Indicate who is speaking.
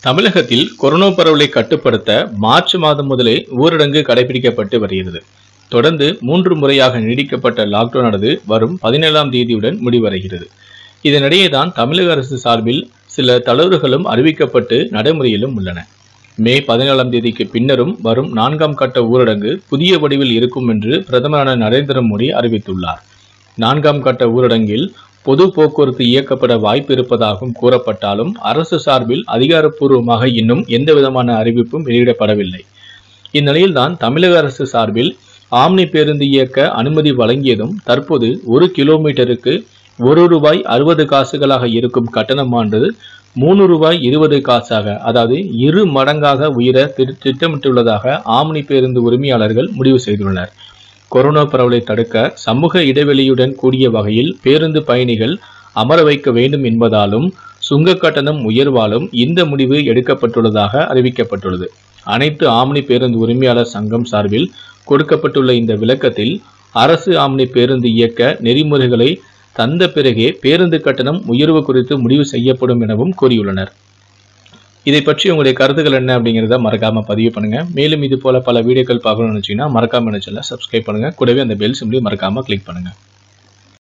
Speaker 1: தமிழகத்தில் கொரோனா பரவலை கட்டுப்படுத்த மார்ச் மாதம் முதலே ஊரடங்கு கடைபிடிக்கப்பட்டு வருகிறது தொடர்ந்து மூன்று முறையாக நீடிக்கப்பட்ட லாக்டவுனானது வரும் பதினேழாம் தேதியுடன் முடிவடைகிறது இதனிடையே தான் தமிழக அரசு சார்பில் சில தளர்வுகளும் அறிவிக்கப்பட்டு நடைமுறையிலும் உள்ளன மே பதினேழாம் தேதிக்கு பின்னரும் வரும் நான்காம் கட்ட ஊரடங்கு புதிய வடிவில் இருக்கும் என்று பிரதமரான நரேந்திர மோடி அறிவித்துள்ளார் நான்காம் கட்ட ஊரடங்கில் பொது போக்குவரத்து இயக்கப்பட வாய்ப்பு இருப்பதாகவும் கூறப்பட்டாலும் அரசு சார்பில் அதிகாரப்பூர்வமாக இன்னும் எந்த விதமான அறிவிப்பும் வெளியிடப்படவில்லை இந்நிலையில்தான் தமிழக அரசு சார்பில் ஆம்னி பேருந்து இயக்க அனுமதி வழங்கியதும் தற்போது ஒரு கிலோமீட்டருக்கு ஒரு ரூபாய் அறுபது காசுகளாக இருக்கும் கட்டணமானது மூணு ரூபாய் இருபது காசாக அதாவது இரு மடங்காக உயர திரு- திட்டமிட்டுள்ளதாக ஆம்னி பேருந்து உரிமையாளர்கள் முடிவு செய்துள்ளனர் கொரோனா பரவலை தடுக்க சமூக இடைவெளியுடன் கூடிய வகையில் பேருந்து பயணிகள் அமர வைக்க வேண்டும் என்பதாலும் சுங்க கட்டணம் உயர்வாலும் இந்த முடிவு எடுக்கப்பட்டுள்ளதாக அறிவிக்கப்பட்டுள்ளது அனைத்து ஆம்னி பேருந்து உரிமையாளர் சங்கம் சார்பில் கொடுக்கப்பட்டுள்ள இந்த விளக்கத்தில் அரசு ஆம்னி பேருந்து இயக்க நெறிமுறைகளை தந்த பிறகே பேருந்து கட்டணம் உயர்வு குறித்து முடிவு செய்யப்படும் எனவும் கூறியுள்ளனர் இதை பற்றி உங்களுடைய கருத்துக்கள் என்ன அப்படிங்கிறத மறக்காம பதிவு பண்ணுங்க மேலும் இது போல பல வீடியோக்கள் பார்க்கணும்னு நினைச்சீங்கன்னா மறக்காம நினைச்சல சப்ஸ்கிரைப் பண்ணுங்க கூடவே அந்த பெல் சிம்லையும் மறக்காம கிளிக் பண்ணுங்க